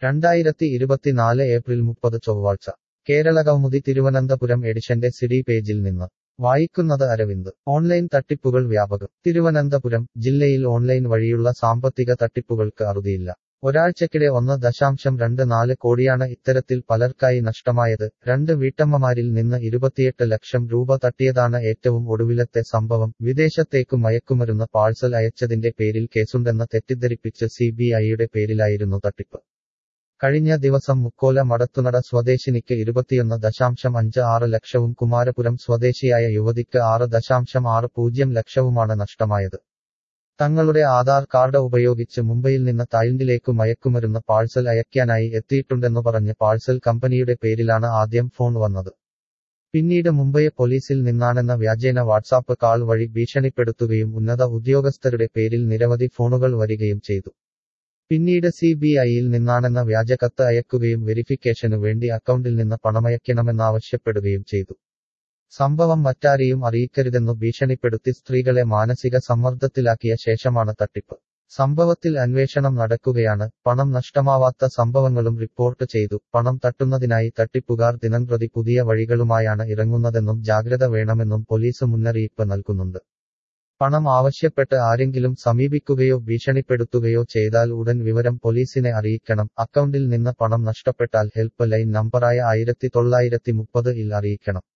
രണ്ടായിരത്തി ഇരുപത്തിനാല് ഏപ്രിൽ മുപ്പത് ചൊവ്വാഴ്ച കേരള കൗമുദി തിരുവനന്തപുരം എഡിഷന്റെ സിഡി പേജിൽ നിന്ന് വായിക്കുന്നത് അരവിന്ദ് ഓൺലൈൻ തട്ടിപ്പുകൾ വ്യാപകം തിരുവനന്തപുരം ജില്ലയിൽ ഓൺലൈൻ വഴിയുള്ള സാമ്പത്തിക തട്ടിപ്പുകൾക്ക് അറുതിയില്ല ഒരാഴ്ചക്കിടെ ഒന്ന് ദശാംശം രണ്ട് നാല് കോടിയാണ് ഇത്തരത്തിൽ പലർക്കായി നഷ്ടമായത് രണ്ട് വീട്ടമ്മമാരിൽ നിന്ന് ഇരുപത്തിയെട്ട് ലക്ഷം രൂപ തട്ടിയതാണ് ഏറ്റവും ഒടുവിലത്തെ സംഭവം വിദേശത്തേക്കു മയക്കുമരുന്ന് പാഴ്സൽ അയച്ചതിന്റെ പേരിൽ കേസുണ്ടെന്ന് തെറ്റിദ്ധരിപ്പിച്ച് സിബിഐയുടെ പേരിലായിരുന്നു തട്ടിപ്പ് കഴിഞ്ഞ ദിവസം മുക്കോല മടത്തുനട സ്വദേശിനിക്ക് ഇരുപത്തിയൊന്ന് ദശാംശം അഞ്ച് ആറ് ലക്ഷവും കുമാരപുരം സ്വദേശിയായ യുവതിക്ക് ആറ് ദശാംശം ആറ് പൂജ്യം ലക്ഷവുമാണ് നഷ്ടമായത് തങ്ങളുടെ ആധാർ കാർഡ് ഉപയോഗിച്ച് മുംബൈയിൽ നിന്ന് തായ്ലൻഡിലേക്കു മയക്കുമരുന്ന് പാഴ്സൽ അയക്കാനായി എത്തിയിട്ടുണ്ടെന്നു പറഞ്ഞ് പാഴ്സൽ കമ്പനിയുടെ പേരിലാണ് ആദ്യം ഫോൺ വന്നത് പിന്നീട് മുംബൈ പോലീസിൽ നിന്നാണെന്ന വ്യാജേന വാട്സാപ്പ് കാൾ വഴി ഭീഷണിപ്പെടുത്തുകയും ഉന്നത ഉദ്യോഗസ്ഥരുടെ പേരിൽ നിരവധി ഫോണുകൾ വരികയും ചെയ്തു പിന്നീട് സി ബി ഐയിൽ നിന്നാണെന്ന വ്യാജ കത്ത് അയക്കുകയും വെരിഫിക്കേഷനു വേണ്ടി അക്കൗണ്ടിൽ നിന്ന് പണമയക്കണമെന്നാവശ്യപ്പെടുകയും ചെയ്തു സംഭവം മറ്റാരെയും അറിയിക്കരുതെന്നു ഭീഷണിപ്പെടുത്തി സ്ത്രീകളെ മാനസിക സമ്മർദ്ദത്തിലാക്കിയ ശേഷമാണ് തട്ടിപ്പ് സംഭവത്തിൽ അന്വേഷണം നടക്കുകയാണ് പണം നഷ്ടമാവാത്ത സംഭവങ്ങളും റിപ്പോർട്ട് ചെയ്തു പണം തട്ടുന്നതിനായി തട്ടിപ്പുകാർ ദിനംപ്രതി പുതിയ വഴികളുമായാണ് ഇറങ്ങുന്നതെന്നും ജാഗ്രത വേണമെന്നും പോലീസ് മുന്നറിയിപ്പ് നൽകുന്നുണ്ട് പണം ആവശ്യപ്പെട്ട് ആരെങ്കിലും സമീപിക്കുകയോ ഭീഷണിപ്പെടുത്തുകയോ ചെയ്താൽ ഉടൻ വിവരം പോലീസിനെ അറിയിക്കണം അക്കൗണ്ടിൽ നിന്ന് പണം നഷ്ടപ്പെട്ടാൽ ഹെൽപ്പ് ലൈൻ നമ്പറായ ആയിരത്തി തൊള്ളായിരത്തി മുപ്പത് ഇൽ അറിയിക്കണം